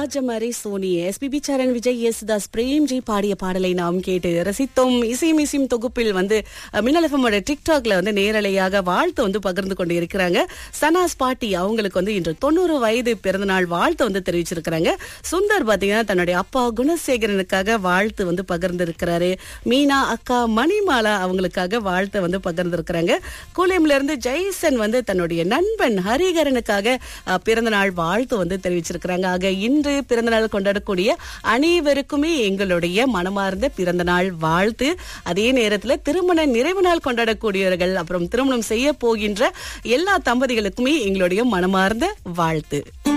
ராஜமரி Soni SPB Charan Vijay Yesudas Premji பாடிய பாடலை நாம் கேட்டு ரசித்தோம் இசையும் இசையும் தொகுப்பில் வந்து அஹ், மின்னல் எஃப்எம்மோட டிக்டாக்ல வந்து நேரலையாக வாழ்த்து வந்து பகிர்ந்து கொண்டு இருக்கிறாங்க சனாஸ் பாட்டி அவங்களுக்கு வந்து இன்று தொண்ணூறு வயது பிறந்தநாள் வாழ்த்து வந்து தெரிவிச்சிருக்கிறாங்க சுந்தர் பாத்தீங்கன்னா தன்னுடைய அப்பா குணசேகரனுக்காக வாழ்த்து வந்து பகிர்ந்து இருக்கிறாரு மீனா அக்கா மணிமாலா அவங்களுக்காக வாழ்த்து வந்து பகிர்ந்து இருக்கிறாங்க கூலியம்ல இருந்து ஜெய்சன் வந்து தன்னுடைய நண்பன் ஹரிகரனுக்காக அஹ், பிறந்தநாள் வாழ்த்து வந்து தெரிவிச்சிருக்கிறாங்க ஆக இன்று பிறந்தநாள் கொண்டாடக்கூடிய அனைவருக்குமே எங்களுடைய மனமார்ந்த பிறந்தநாள் வாழ்த்து அதே நேரத்துல திருமண நிறைவு நாள் கொண்டாடக்கூடியவர்கள் அப்புறம் திருமணம் செய்ய போகின்ற எல்லா தம்பதிகளுக்குமே எங்களுடைய மனமார்ந்த வாழ்த்து